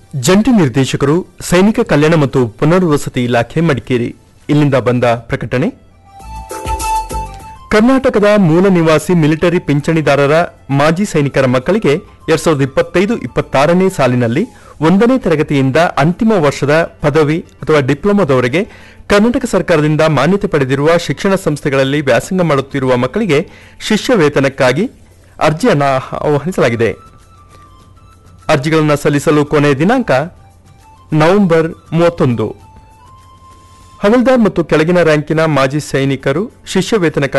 ಜಂಟಿ ನಿರ್ದೇಶಕರು ಸೈನಿಕ ಕಲ್ಯಾಣ ಮತ್ತು ಪುನರ್ವಸತಿ ಇಲಾಖೆ ಮಡಿಕೇರಿ ಇಲ್ಲಿಂದ ಬಂದ ಪ್ರಕಟಣೆ ಕರ್ನಾಟಕದ ಮೂಲ ನಿವಾಸಿ ಮಿಲಿಟರಿ ಪಿಂಚಣಿದಾರರ ಮಾಜಿ ಸೈನಿಕರ ಮಕ್ಕಳಿಗೆ ಎರಡ್ ಸಾವಿರದ ಇಪ್ಪತ್ತೈದು ಇಪ್ಪತ್ತಾರನೇ ಸಾಲಿನಲ್ಲಿ ಒಂದನೇ ತರಗತಿಯಿಂದ ಅಂತಿಮ ವರ್ಷದ ಪದವಿ ಅಥವಾ ಡಿಪ್ಲೊಮಾದವರೆಗೆ ಕರ್ನಾಟಕ ಸರ್ಕಾರದಿಂದ ಮಾನ್ಯತೆ ಪಡೆದಿರುವ ಶಿಕ್ಷಣ ಸಂಸ್ಥೆಗಳಲ್ಲಿ ವ್ಯಾಸಂಗ ಮಾಡುತ್ತಿರುವ ಮಕ್ಕಳಿಗೆ ಶಿಷ್ಯ ವೇತನಕ್ಕಾಗಿ ಅರ್ಜಿಯನ್ನು ಆಹ್ವಾನಿಸಲಾಗಿದೆ ಅರ್ಜಿಗಳನ್ನು ಸಲ್ಲಿಸಲು ಕೊನೆಯ ದಿನಾಂಕ ನವೆಂಬರ್ ಮೂವತ್ತೊಂದು ಹವಲ್ದಾರ್ ಮತ್ತು ಕೆಳಗಿನ ರ್ಯಾಂಕಿನ ಮಾಜಿ ಸೈನಿಕರು ಶಿಷ್ಯ ವೇತನಕ್ಕಾಗಿ